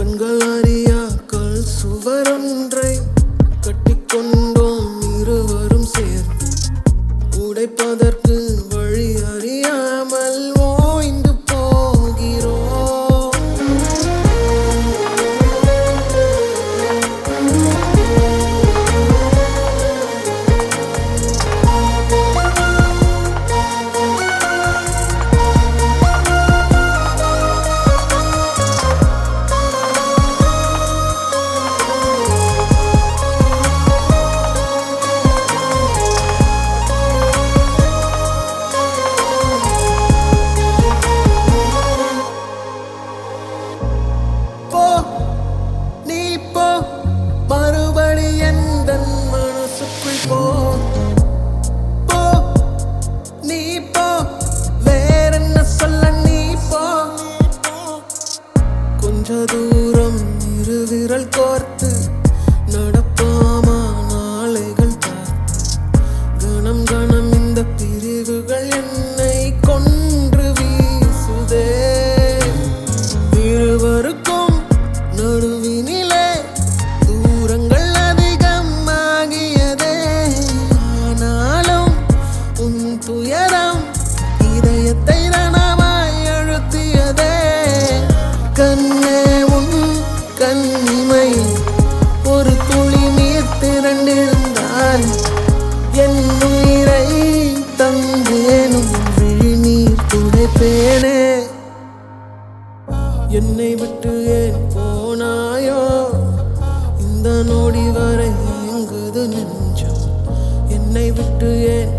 கண்கள் அறியா கல் சுவரொன்றை கட்டிக்கொண்டோம் இருவரும் சேர்ந்து உடைப்பதற்கு வழி அறியாமல் ஓய்ந்து போகிறோம் போ நீ போ மறுபடி எந்த மனசுக்குள் போ போ நீ போ வேறென்ன சொல்ல நீ போ கொஞ்ச தூரம் இரு விரல் கோர்த்து நடப்பாமா நாளைகள் பார்த்து கணம் கணம் இந்த பிரிவுகள் என்னை கொன்று வீசுதே இருவருக்கும் நடுவினிலே தூரங்கள் அதிகமாகியதே ஆனாலும் உன் துயரம் இதயத்தை ரணமாய் அழுத்தியதே கண்ணே உன் கண்ணிமை ஒரு துளி நீர் திரண்டிருந்தாய் என் உயிரை தந்தேனும் விழிநீர் துடைப்பேனே என்னை விட்டு ஏன் போனாயோ இந்த நொடி வரை எங்குது நெஞ்சம் என்னை விட்டு ஏன்